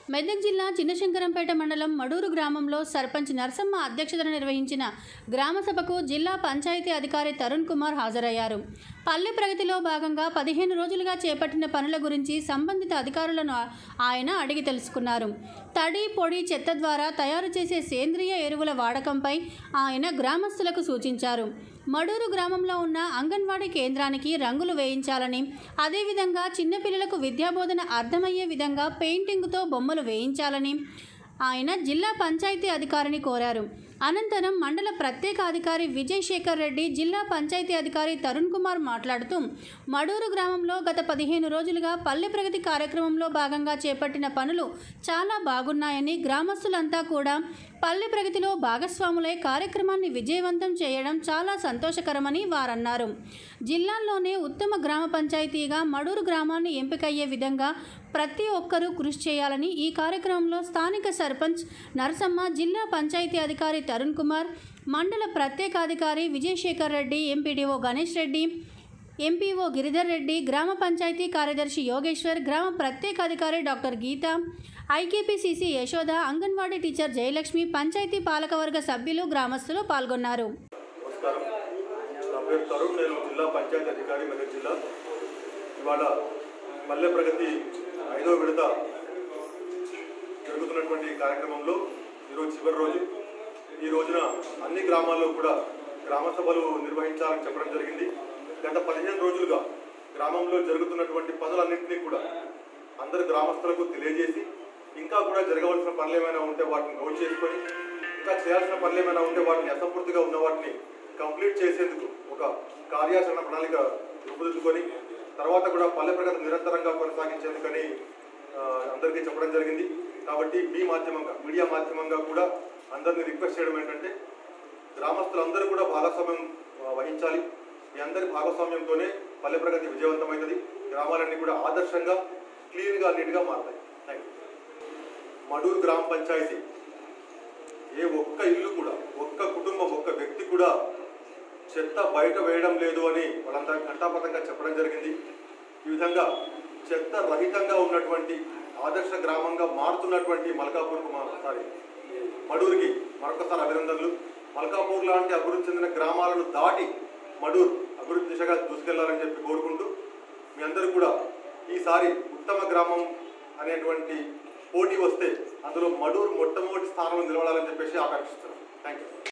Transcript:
మెదక్ జిల్లా చిన్నశంకరంపేట మండలం మడూరు గ్రామంలో సర్పంచ్ నరసమ్మ అధ్యక్షతన నిర్వహించిన గ్రామ సభకు జిల్లా పంచాయతీ అధికారి తరుణ్ కుమార్ హాజరయ్యారు పల్లె ప్రగతిలో భాగంగా పదిహేను రోజులుగా చేపట్టిన పనుల గురించి సంబంధిత అధికారులను ఆయన అడిగి తెలుసుకున్నారు తడి పొడి చెత్త ద్వారా తయారు చేసే సేంద్రియ ఎరువుల వాడకంపై ఆయన గ్రామస్తులకు సూచించారు మడూరు గ్రామంలో ఉన్న అంగన్వాడీ కేంద్రానికి రంగులు వేయించాలని అదేవిధంగా చిన్నపిల్లలకు విద్యాబోధన అర్థమయ్యే విధంగా పెయింటింగ్తో బొమ్మలు వేయించాలని ఆయన జిల్లా పంచాయతీ అధికారిని కోరారు అనంతరం మండల ప్రత్యేక అధికారి విజయ్ శేఖర్ రెడ్డి జిల్లా పంచాయతీ అధికారి తరుణ్ కుమార్ మాట్లాడుతూ మడూరు గ్రామంలో గత పదిహేను రోజులుగా పల్లె ప్రగతి కార్యక్రమంలో భాగంగా చేపట్టిన పనులు చాలా బాగున్నాయని గ్రామస్తులంతా కూడా పల్లె ప్రగతిలో భాగస్వాములై కార్యక్రమాన్ని విజయవంతం చేయడం చాలా సంతోషకరమని వారన్నారు జిల్లాల్లోనే ఉత్తమ గ్రామ పంచాయతీగా మడూరు గ్రామాన్ని ఎంపికయ్యే విధంగా ప్రతి ఒక్కరూ కృషి చేయాలని ఈ కార్యక్రమంలో స్థానిక సర్పంచ్ నరసమ్మ జిల్లా పంచాయతీ అధికారి తరుణ్ కుమార్ మండల ప్రత్యేకాధికారి విజయశేఖర్ రెడ్డి ఎంపీడీఓ గణేష్ రెడ్డి ఎంపీఓ గిరిధర్ రెడ్డి గ్రామ పంచాయతీ కార్యదర్శి యోగేశ్వర్ గ్రామ ప్రత్యేకాధికారి doctor Geetha IKPCC Yashoda anganwadi teacher Jayalakshmi panchayat పాలకవర్గ సభ్యులు గ్రామస్తులు పాల్గొన్నారు నమస్కారం నా పేరు తరుణ్ నేను జిల్లా పంచాయతీ అధికారి మెదక్ జిల్లా ఇవాళ పల్లె ప్రగతి ఐదో విడత జరుగుతున్నటువంటి కార్యక్రమంలో ఈరోజు చివరి రోజు ఈ రోజున అన్ని గ్రామాల్లో కూడా గ్రామ సభలు నిర్వహించాలని చెప్పడం జరిగింది గత పదిహేను రోజులుగా గ్రామంలో జరుగుతున్నటువంటి పనులన్నింటినీ కూడా అందరు గ్రామస్తులకు తెలియజేసి ఇంకా కూడా జరగవలసిన పనులు ఏమైనా ఉంటే వాటిని నోట్ చేసుకొని ఇంకా చేయాల్సిన పనులు ఏమైనా ఉంటే వాటిని అసంపూర్తిగా ఉన్న వాటిని కంప్లీట్ చేసేందుకు ఒక కార్యాచరణ ప్రణాళిక రూపుదిద్దుకొని తర్వాత కూడా పల్లె ప్రగతి నిరంతరంగా కొనసాగించేందుకని ఆ, అందరికీ చెప్పడం జరిగింది కాబట్టి మీ మాధ్యమంగా మీడియా మాధ్యమంగా కూడా అందరినీ రిక్వెస్ట్ చేయడం ఏంటంటే గ్రామస్తులందరూ కూడా భాగస్వామ్యం ఆ, వహించాలి మీ అందరి భాగస్వామ్యంతోనే పల్లె ప్రగతి విజయవంతమవుతుంది గ్రామాలన్నీ కూడా ఆదర్శంగా క్లీన్గా నీట్గా మారుతాయి థ్యాంక్ యూ మడూరు గ్రామ పంచాయతీ ఏ ఒక్క ఇల్లు కూడా ఒక్క కుటుంబం ఒక్క వ్యక్తి కూడా చెత్త బయట వేయడం లేదు అని వాళ్ళంతా ఘంటాపథంగా చెప్పడం జరిగింది ఈ విధంగా చెత్త రహితంగా ఉన్నటువంటి ఆదర్శ గ్రామంగా మారుతున్నటువంటి మల్కాపూర్కు మా సారీ మడూరుకి మరొకసారి అభినందనలు మల్కాపూర్ లాంటి అభివృద్ధి చెందిన గ్రామాలను దాటి మడూరు అభివృద్ధి దిశగా దూసుకెళ్లాలని చెప్పి కోరుకుంటూ మీ అందరూ కూడా ఈసారి ఉత్తమ గ్రామం అనేటువంటి పోటీ వస్తే అందులో మడూరు మొట్టమొదటి స్థానంలో నిలబడాలని చెప్పేసి ఆకాంక్షిస్తున్నాను థ్యాంక్ యూ